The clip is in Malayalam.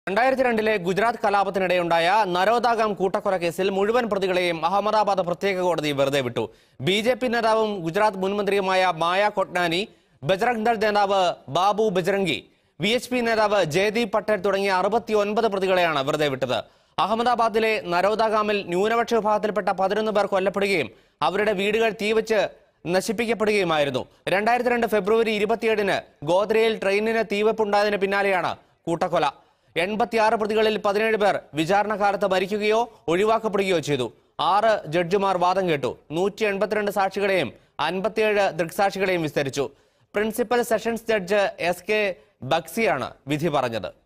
രണ്ടായിരത്തി രണ്ടിലെ ഗുജറാത്ത് കലാപത്തിനിടെയുണ്ടായ നരോദാഗാം കൂട്ടക്കൊല കേസിൽ മുഴുവൻ പ്രതികളെയും അഹമ്മദാബാദ് പ്രത്യേക കോടതി വെറുതെ വിട്ടു ബി ജെ പി നേതാവും ഗുജറാത്ത് മുൻമന്ത്രിയുമായ മായ കൊട്നാനി ബജറംഗ് ദൾ നേതാവ് Babu Bajrangi V H P നേതാവ് ജയദീപ് പട്ടേൽ തുടങ്ങിയ അറുപത്തിയൊൻപത് പ്രതികളെയാണ് വെറുതെ വിട്ടത് അഹമ്മദാബാദിലെ നരോദാഗാമിൽ ന്യൂനപക്ഷ വിഭാഗത്തിൽപ്പെട്ട പതിനൊന്ന് പേർ കൊല്ലപ്പെടുകയും അവരുടെ വീടുകൾ തീവച്ച് നശിപ്പിക്കപ്പെടുകയുമായിരുന്നു രണ്ടായിരത്തി രണ്ട് ഫെബ്രുവരി ഇരുപത്തിയേഴിന് ഗോദ്രയിൽ ട്രെയിനിന് തീവെപ്പുണ്ടായതിന് പിന്നാലെയാണ് കൂട്ടക്കൊല എൺപത്തിയാറ് പ്രതികളിൽ പതിനേഴ് പേർ വിചാരണ കാലത്ത് മരിക്കുകയോ ഒഴിവാക്കപ്പെടുകയോ ചെയ്തു ആറ് ജഡ്ജിമാർ വാദം കേട്ടു നൂറ്റി എൺപത്തിരണ്ട് സാക്ഷികളെയും അൻപത്തിയേഴ് ദൃക്സാക്ഷികളെയും വിസ്തരിച്ചു principal sessions judge S K ബക്സിയാണ് വിധി പറഞ്ഞത്